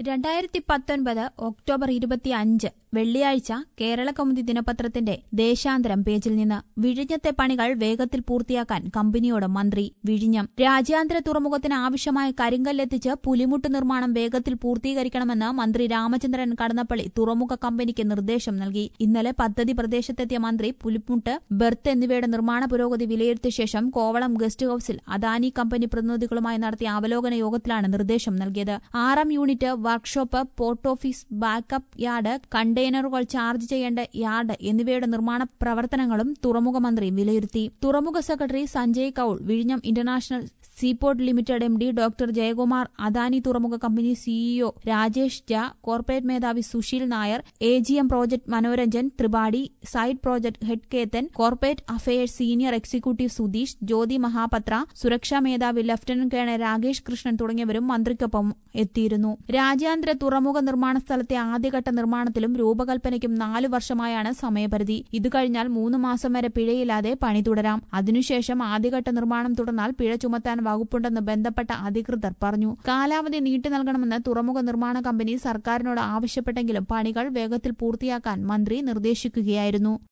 രണ്ടായിരത്തി പത്തൊൻപത് ഒക്ടോബർ ഇരുപത്തിയഞ്ച് വെള്ളിയാഴ്ച കേരള കൗമുദി ദിനപത്രത്തിന്റെ ദേശാന്തരം പേജിൽ നിന്ന് വിഴിഞ്ഞത്തെ പണികൾ വേഗത്തിൽ പൂർത്തിയാക്കാൻ കമ്പനിയോട് മന്ത്രി വിഴിഞ്ഞം രാജ്യാന്തര തുറമുഖത്തിന് ആവശ്യമായ കരിങ്കല്ലെത്തിച്ച് പുലിമുട്ട് നിർമ്മാണം വേഗത്തിൽ പൂർത്തീകരിക്കണമെന്ന് മന്ത്രി രാമചന്ദ്രൻ കടന്നപ്പള്ളി തുറമുഖ കമ്പനിക്ക് നിർദ്ദേശം നൽകി ഇന്നലെ പദ്ധതി പ്രദേശത്തെത്തിയ മന്ത്രി പുലിമുട്ട് ബെർത്ത് എന്നിവയുടെ നിർമ്മാണ പുരോഗതി വിലയിരുത്തിയ ശേഷം കോവളം ഗസ്റ്റ് ഹൌസിൽ അദാനി കമ്പനി പ്രതിനിധികളുമായി നടത്തിയ അവലോകന യോഗത്തിലാണ് നിർദ്ദേശം നൽകിയത് ആറാം unit workshop port office backup yard കണ്ടെയ്നറുകൾ ചാർജ് ചെയ്യേണ്ട യാർഡ് എന്നിവയുടെ നിർമ്മാണ പ്രവർത്തനങ്ങളും തുറമുഖ മന്ത്രി വിലയിരുത്തി തുറമുഖ സെക്രട്ടറി സഞ്ജയ് കൌൾ വിഴിഞ്ഞം international seaport limited M D doctor Jayakumar Adani തുറമുഖ കമ്പനി സിഇഒ രാജേഷ് ജ കോർപ്പറേറ്റ് മേധാവി Susheel Nair A G M project Manoranjan Tripathi site project head Ketan corporate affairs senior executive Sudheesh Jyoti Mahapatra സുരക്ഷാ മേധാവി ലഫ്റ്റനന്റ് കേണൽ രാകേഷ് കൃഷ്ണൻ തുടങ്ങിയവരും മന്ത്രിക്കൊപ്പം എത്തിയിരുന്നു രാജ്യാന്തര തുറമുഖ നിർമ്മാണ സ്ഥലത്തെ ആദ്യഘട്ട നിർമ്മാണത്തിലും രൂപകൽപ്പനയ്ക്കും നാലു വർഷമായാണ് സമയപരിധി ഇത് കഴിഞ്ഞാൽ മൂന്ന് മാസം വരെ പിഴയില്ലാതെ പണി തുടരാം അതിനുശേഷം ആദ്യഘട്ട നിർമ്മാണം തുടർന്നാൽ പിഴ ചുമത്താൻ വകുപ്പുണ്ടെന്ന് ബന്ധപ്പെട്ട അധികൃതർ പറഞ്ഞു കാലാവധി നീട്ടി നൽകണമെന്ന് തുറമുഖ നിർമ്മാണ കമ്പനി സർക്കാരിനോട് ആവശ്യപ്പെട്ടെങ്കിലും പണികൾ വേഗത്തിൽ പൂർത്തിയാക്കാൻ മന്ത്രി നിർദ്ദേശിക്കുകയായിരുന്നു